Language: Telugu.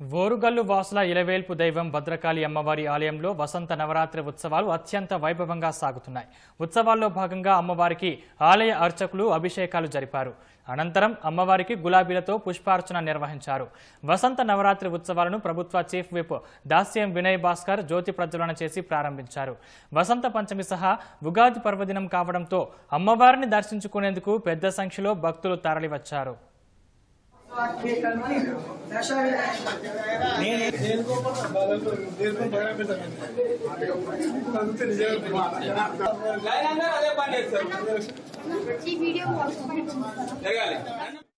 ఓరుగల్లు వాసుల ఇలవేల్పు దైవం భద్రకాళి అమ్మవారి ఆలయంలో వసంత నవరాత్రి ఉత్సవాలు అత్యంత వైభవంగా సాగుతున్నాయి ఉత్సవాల్లో భాగంగా అమ్మవారికి ఆలయ అర్చకులు అభిషేకాలు జరిపారు అనంతరం అమ్మవారికి గులాబీలతో పుష్పార్చన నిర్వహించారు వసంత నవరాత్రి ఉత్సవాలను ప్రభుత్వ చీఫ్ విప్ దాస్యం వినయ్ భాస్కర్ జ్యోతి ప్రజ్వలన చేసి ప్రారంభించారు వసంత పంచమి సహా ఉగాది పర్వదినం కావడంతో అమ్మవారిని దర్శించుకునేందుకు పెద్ద సంఖ్యలో భక్తులు తరలివచ్చారు లైన్ అందరూ అదే పని చేస్తారు ఈ వీడియో జరగాలి